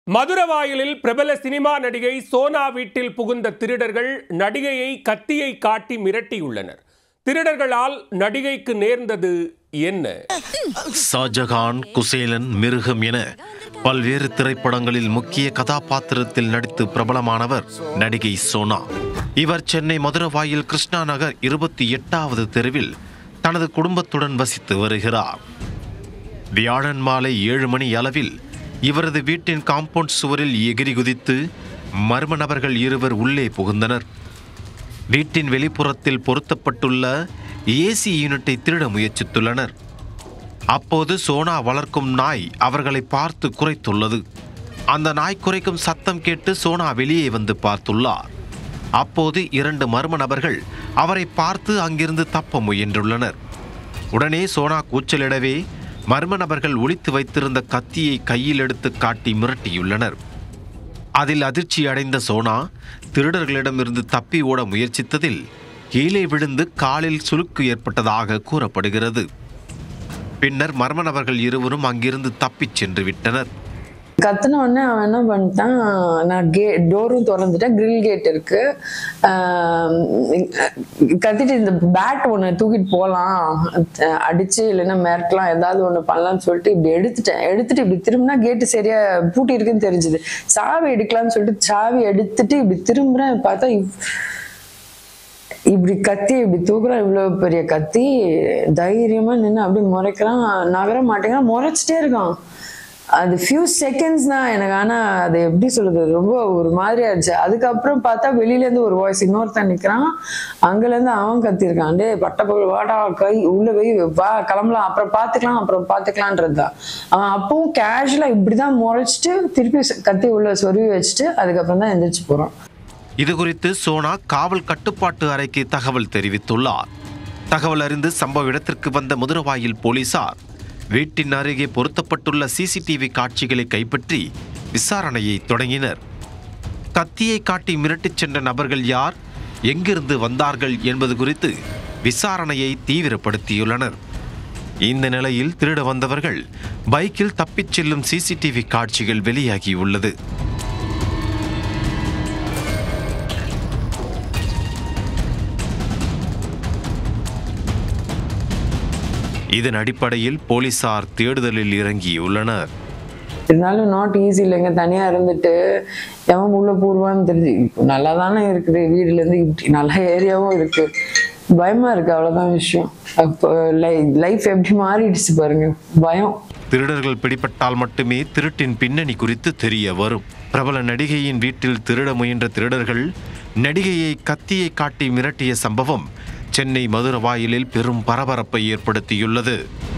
மதுரவாயலில் பிரபல சினிமா நடிகை சோனா வீட்டில் புகுந்த திருடர்கள் நடிகையை கத்தியை காட்டி மிரட்டியுள்ளனர் திருடர்களால் நடிகைக்கு நேர்ந்தது என்ன ஷாஜகான் குசேலன் மிருகம் என பல்வேறு திரைப்படங்களில் முக்கிய கதாபாத்திரத்தில் நடித்து பிரபலமானவர் நடிகை சோனா இவர் சென்னை மதுரவாயில் கிருஷ்ணா நகர் இருபத்தி எட்டாவது தெருவில் தனது குடும்பத்துடன் வசித்து வருகிறார் வியாழன் மாலை ஏழு மணி அளவில் இவரது வீட்டின் காம்பவுண்ட் சுவரில் எகிரி குதித்து மர்ம நபர்கள் இருவர் உள்ளே புகுந்தனர் வீட்டின் வெளிப்புறத்தில் பொருத்தப்பட்டுள்ள ஏசி யூனிட்டை திருட முயற்சித்துள்ளனர் அப்போது சோனா வளர்க்கும் நாய் அவர்களை பார்த்து குறைத்துள்ளது அந்த நாய் குறைக்கும் சத்தம் கேட்டு சோனா வெளியே வந்து பார்த்துள்ளார் அப்போது இரண்டு மர்ம நபர்கள் அவரை பார்த்து அங்கிருந்து தப்ப முயன்றுள்ளனர் உடனே சோனா கூச்சலிடவே மர்ம நபர்கள் ஒளித்து வைத்திருந்த கத்தியை கையில் எடுத்து காட்டி மிரட்டியுள்ளனர் அதில் அதிர்ச்சி அடைந்த சோனா திருடர்களிடமிருந்து தப்பி ஓட முயற்சித்ததில் கீழே விழுந்து காலில் சுளுக்கு ஏற்பட்டதாக கூறப்படுகிறது பின்னர் மர்ம நபர்கள் இருவரும் அங்கிருந்து தப்பிச் சென்று விட்டனர் கத்துன உடனே அவன் என்ன பண்ணிட்டான் நான் கே டோரும் திறந்துட்டேன் கிரில் கேட் இருக்கு ஆஹ் கத்திட்டு இந்த பேட் ஒன்று தூக்கிட்டு போகலாம் அடிச்சு இல்லைன்னா மிரட்டலாம் ஏதாவது ஒன்று பண்ணலாம்னு சொல்லிட்டு இப்படி எடுத்துட்டேன் எடுத்துட்டு இப்படி திரும்பினா கேட்டு சரியா பூட்டி இருக்குன்னு தெரிஞ்சுது சாவி எடுக்கலாம்னு சொல்லிட்டு சாவி எடுத்துட்டு இப்படி திரும்புறேன் பார்த்தா இவ்- இப்படி கத்தி இப்படி தூக்குறான் இவ்வளவு பெரிய கத்தி தைரியமா நின்று அப்படியே முறைக்கிறான் நகர மாட்டேங்கிறான் முறைச்சிட்டே இருக்கான் அது ஃபியூ செகண்ட்ஸ் தான் எனக்கு ஆனா அது எப்படி சொல்றது ரொம்ப ஒரு மாதிரி ஆச்சு அதுக்கப்புறம் பார்த்தா வெளியில இருந்து ஒரு வாய்ஸ் இன்னொருத்தன் நிக்கிறான் அங்கல இருந்து அவன் கத்திருக்கான் டே பட்டப்பகல் வாடா கை உள்ள போய் வா கிளம்பலாம் அப்புறம் பாத்துக்கலாம் அப்புறம் பாத்துக்கலான்றதுதான் அவன் அப்பவும் கேஷுவலா இப்படிதான் முறைச்சிட்டு திருப்பி கத்தி உள்ள சொருவி வச்சுட்டு அதுக்கப்புறம் தான் எந்திரிச்சு போறான் இது குறித்து சோனா காவல் கட்டுப்பாட்டு அறைக்கு தகவல் தெரிவித்துள்ளார் தகவல் அறிந்து சம்பவ இடத்திற்கு வந்த மதுரவாயில் போலீசார் வீட்டின் அருகே பொருத்தப்பட்டுள்ள சிசிடிவி காட்சிகளை கைப்பற்றி விசாரணையை தொடங்கினர் கத்தியை காட்டி மிரட்டிச் சென்ற நபர்கள் யார் எங்கிருந்து வந்தார்கள் என்பது குறித்து விசாரணையை தீவிரப்படுத்தியுள்ளனர் இந்த நிலையில் திருட வந்தவர்கள் பைக்கில் தப்பிச் செல்லும் சிசிடிவி காட்சிகள் வெளியாகியுள்ளது இதன் அடிப்படையில் போலீசார் தேடுதலில் இறங்கியுள்ளனர் இருந்தாலும் நாட் ஈஸி இல்லைங்க தனியா இருந்துட்டு எவன் உள்ள பூர்வான்னு தெரிஞ்சு இப்போ நல்லா தானே இருக்குது வீடுல இருந்து இப்படி நல்ல ஏரியாவும் இருக்கு பயமா இருக்கு அவ்வளவுதான் விஷயம் அப்போ லைஃப் எப்படி மாறிடுச்சு பாருங்க பயம் திருடர்கள் பிடிபட்டால் மட்டுமே திருட்டின் பின்னணி குறித்து தெரிய வரும் பிரபல நடிகையின் வீட்டில் திருட முயன்ற திருடர்கள் நடிகையை கத்தியை காட்டி மிரட்டிய சம்பவம் சென்னை மதுரவாயிலில் பெரும் பரபரப்பை ஏற்படுத்தியுள்ளது